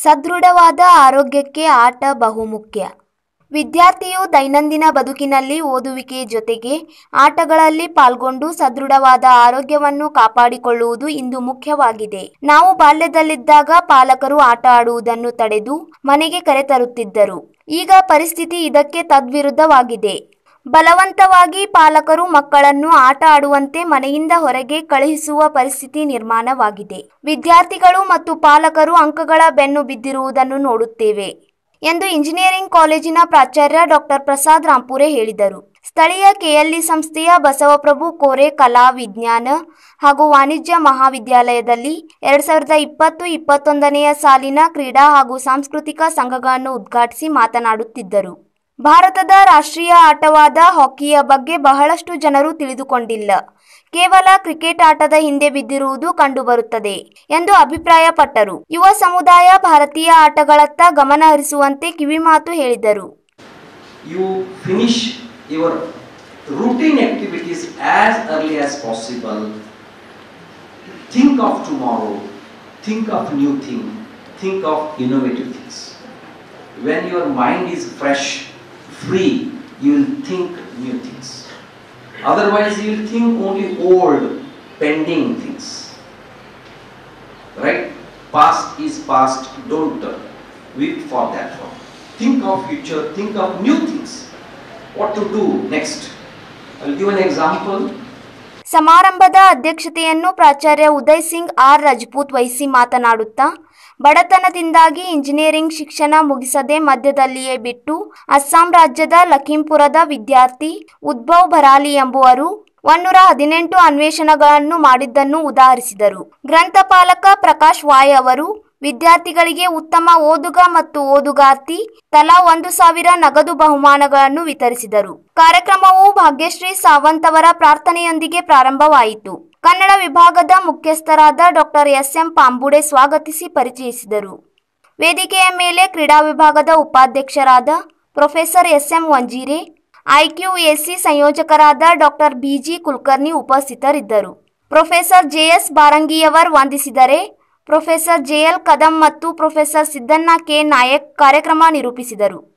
ಸದೃಢವಾದ ಆರೋಗ್ಯಕ್ಕೆ ಆಟ ಬಹುಮುಖ್ಯ ವಿದ್ಯಾರ್ಥಿಯು ದೈನಂದಿನ ಬದುಕಿನಲ್ಲಿ ಓದುವಿಕೆಯ ಜೊತೆಗೆ ಆಟಗಳಲ್ಲಿ ಪಾಲ್ಗೊಂಡು ಸದೃಢವಾದ ಆರೋಗ್ಯವನ್ನು ಕಾಪಾಡಿಕೊಳ್ಳುವುದು ಇಂದು ಮುಖ್ಯವಾಗಿದೆ ನಾವು ಬಾಲ್ಯದಲ್ಲಿದ್ದಾಗ ಪಾಲಕರು ಆಟ ಆಡುವುದನ್ನು ತಡೆದು ಮನೆಗೆ ಕರೆತರುತ್ತಿದ್ದರು ಈಗ ಪರಿಸ್ಥಿತಿ ಇದಕ್ಕೆ ತದ್ವಿರುದ್ಧವಾಗಿದೆ ಬಲವಂತವಾಗಿ ಪಾಲಕರು ಮಕ್ಕಳನ್ನು ಆಟ ಆಡುವಂತೆ ಮನೆಯಿಂದ ಹೊರಗೆ ಕಳುಹಿಸುವ ಪರಿಸ್ಥಿತಿ ನಿರ್ಮಾಣವಾಗಿದೆ ವಿದ್ಯಾರ್ಥಿಗಳು ಮತ್ತು ಪಾಲಕರು ಅಂಕಗಳ ಬೆನ್ನು ಬಿದ್ದಿರುವುದನ್ನು ನೋಡುತ್ತೇವೆ ಎಂದು ಇಂಜಿನಿಯರಿಂಗ್ ಕಾಲೇಜಿನ ಪ್ರಾಚಾರ್ಯ ಡಾಕ್ಟರ್ ಪ್ರಸಾದ್ ರಾಂಪುರೆ ಹೇಳಿದರು ಸ್ಥಳೀಯ ಕೆಎಲ್ಇ ಸಂಸ್ಥೆಯ ಬಸವಪ್ರಭು ಕೋರೆ ಕಲಾ ವಿಜ್ಞಾನ ಹಾಗೂ ವಾಣಿಜ್ಯ ಮಹಾವಿದ್ಯಾಲಯದಲ್ಲಿ ಎರಡ್ ಸಾವಿರದ ಇಪ್ಪತ್ತು ಇಪ್ಪತ್ತೊಂದನೆಯ ಸಾಲಿನ ಕ್ರೀಡಾ ಹಾಗೂ ಸಾಂಸ್ಕೃತಿಕ ಸಂಘಗಳನ್ನು ಉದ್ಘಾಟಿಸಿ ಮಾತನಾಡುತ್ತಿದ್ದರು ಭಾರತದ ರಾಷ್ಟ್ರೀಯ ಆಟವಾದ ಹಾಕಿಯ ಬಗ್ಗೆ ಬಹಳಷ್ಟು ಜನರು ತಿಳಿದುಕೊಂಡಿಲ್ಲ ಕೇವಲ ಕ್ರಿಕೆಟ್ ಆಟದ ಹಿಂದೆ ಬಿದ್ದಿರುವುದು ಕಂಡುಬರುತ್ತದೆ ಎಂದು ಅಭಿಪ್ರಾಯಪಟ್ಟರು ಯುವ ಸಮುದಾಯ ಭಾರತೀಯ ಆಟಗಳತ್ತ ಗಮನ ಹರಿಸುವಂತೆ ಕಿವಿಮಾತು ಹೇಳಿದರು you finish your routine activities as early as possible. Think of tomorrow, think of new thing, think of innovative things. When your mind is fresh, free, you will think new things. Otherwise, you will think only old, pending things. Right? Past is past, don't uh, weep for that one. Think of future, think of new things. What to do next? I'll give an example. ಸಮಾರಂಭದ ಅಧ್ಯಕ್ಷತೆಯನ್ನು ಪ್ರಾಚಾರ್ಯ Uday Singh R Rajput ವಹಿಸಿ ಮಾತನಾಡುತ್ತಾ ಬಡತನದಿಂದಾಗಿ engineering ಶಿಕ್ಷಣ ಮುಗಿಸದೆ ಮಧ್ಯದಲ್ಲಿಯೇ ಬಿಟ್ಟು ಅಸ್ಸಾಂ ರಾಜ್ಯದ ಲಖೀಂಪುರದ ವಿದ್ಯಾರ್ಥಿ ಉದ್ಭವ್ ಭರಾಲಿ ಎಂಬುವರು ಒನ್ನೂರ ಹದಿನೆಂಟು ಅನ್ವೇಷಣೆಗಳನ್ನು ಮಾಡಿದ್ದನ್ನು ಉದಾಹರಿಸಿದರು ಗ್ರಂಥಪಾಲಕ ಪ್ರಕಾಶ್ ವಾಯ್ ಅವರು ವಿದ್ಯಾರ್ಥಿಗಳಿಗೆ ಉತ್ತಮ ಓದುಗ ಮತ್ತು ಓದುಗಾರ್ತಿ ತಲಾ ಒಂದು ಸಾವಿರ ನಗದು ಬಹುಮಾನಗಳನ್ನು ವಿತರಿಸಿದರು ಕಾರ್ಯಕ್ರಮವು ಭಾಗ್ಯಶ್ರೀ ಸಾವಂತ್ ಅವರ ಪ್ರಾರ್ಥನೆಯೊಂದಿಗೆ ಪ್ರಾರಂಭವಾಯಿತು ಕನ್ನಡ ವಿಭಾಗದ ಮುಖ್ಯಸ್ಥರಾದ ಡಾಕ್ಟರ್ ಎಸ್ ಎಂ ಪಾಂಬುಡೆ ಸ್ವಾಗತಿಸಿ ಪರಿಚಯಿಸಿದರು ವೇದಿಕೆಯ ಮೇಲೆ ಕ್ರೀಡಾ ವಿಭಾಗದ ಉಪಾಧ್ಯಕ್ಷರಾದ professor S M Vanjire IQAC ಸಂಯೋಜಕರಾದ ಡಾಕ್ಟರ್ ಬಿಜಿ ಕುಲಕರ್ಣಿ ಉಪಸ್ಥಿತರಿದ್ದರು ಪ್ರೊಫೆಸರ್ ಜೆಎಸ್ ಬಾರಂಗಿಯವರ್ ವಂದಿಸಿದರೆ ಪ್ರೊಫೆಸರ್ ಜೆಎಲ್ ಕದಂ ಮತ್ತು ಪ್ರೊಫೆಸರ್ ಸಿದ್ದಣ್ಣ ಕೆ ನಾಯಕ್ ಕಾರ್ಯಕ್ರಮ ನಿರೂಪಿಸಿದರು